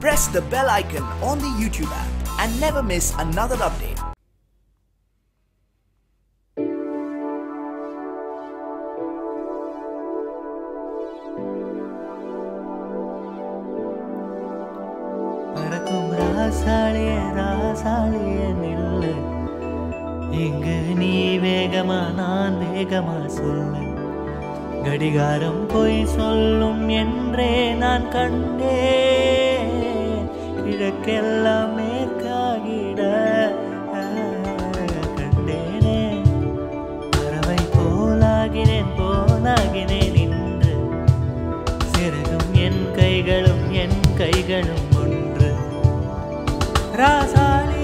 Press the bell icon on the YouTube app and never miss another update. பறக்கும் ராசாளிய ராசாளிய நில்லு இங்கு நீ வேகமா நான் வேகமா சொல்லு கடிகாரம் பொய் சொல்லும் என்றே நான் கண்டேன் கிழக்கெல்லாம் மேற்காகிட கண்டேனே பறவை போலாகினேன் போலாகினேன் இன்று சிறகும் என் கைகளும் என் கைகளும் ஒன்று ராசாளி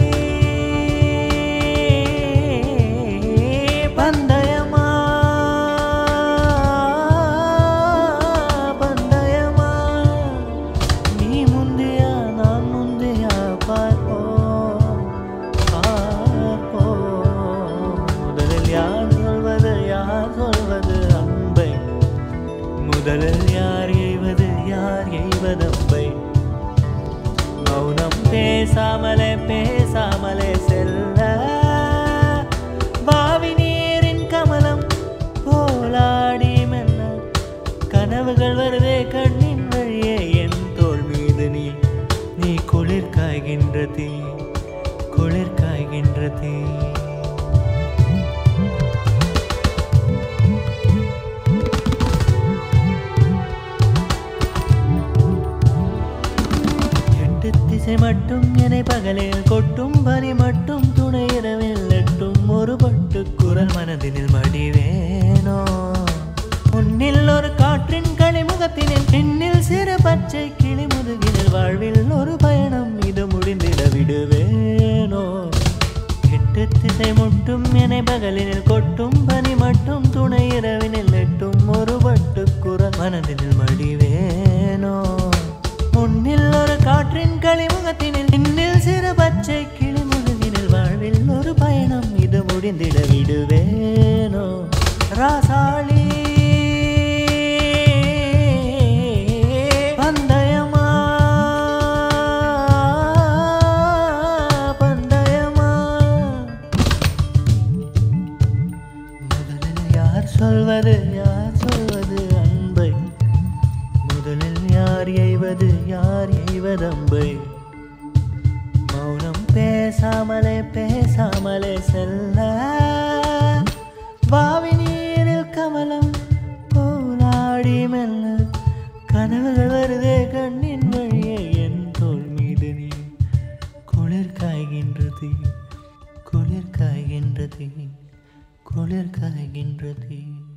பந்தயமா பந்தயமா நீ முந்தியா நான் முந்தியா பார்ப்போம் பார்ப்போம் முதலில் யார் சொல்வது யார் சொல்வது அன்பை முதலில் யார் எய்வது யார் எய்வதம்பை மௌனம் பேசாமலே பேசாமலே செல்ல பாவி நீரின் கமலம் போலாடி மெல்ல கனவுகள் வருதே கண்ணின் வழியே என் தோள் மீது நீ நீ குளிர் காய்கின்ற தீ குளிர் காய்கின்ற தீ எட்டு திசை மட்டும் என்னை பகலில் கொட்டும் பனி மட்டும் துணை இரவில் எட்டும் ஒரு பட்டு குரல் மனதினில் மடிவேனோ முன்னில் ஒரு காற்றின் களிமுகத்தினில் பின்னில் சிறு பச்சை கிளி முதுகினில் வாழ்வில் ஒரு பயணம் இது முடிந்திட விடுவேனோ எட்டு திசை முட்டும் என்னை பகலினில் கொட்டும் பனி மட்டும் துணை இரவினில் எட்டும் ஒரு பட்டு குரல் மனதினில் மடிவேனோ முன்னில் ஒரு காற்றின் களிமுகத்தினில் இன்னில் சிறு பச்சை கிளி முதுகினில் வாழ்வில் ஒரு பயணம் இது முடிந்திட விடுவேனோ ராசாளி பந்தயமா பந்தயமா முதலில் யார் சொல்வது யார் சொல்வது அன்பை முதலில் யார் எய்வது யார் எய்வதம்பை மௌனம் பேசாமலே பேசாமலே செல்ல வாவி நீரில் கமலம் போலாடி மெல்ல கனவுகள் வருதே கண்ணின் வழியே என் தோள் மீது நீ குளிர் காய்கின்றது குளிர் காய்கின்றது குளிர் காய்கின்றது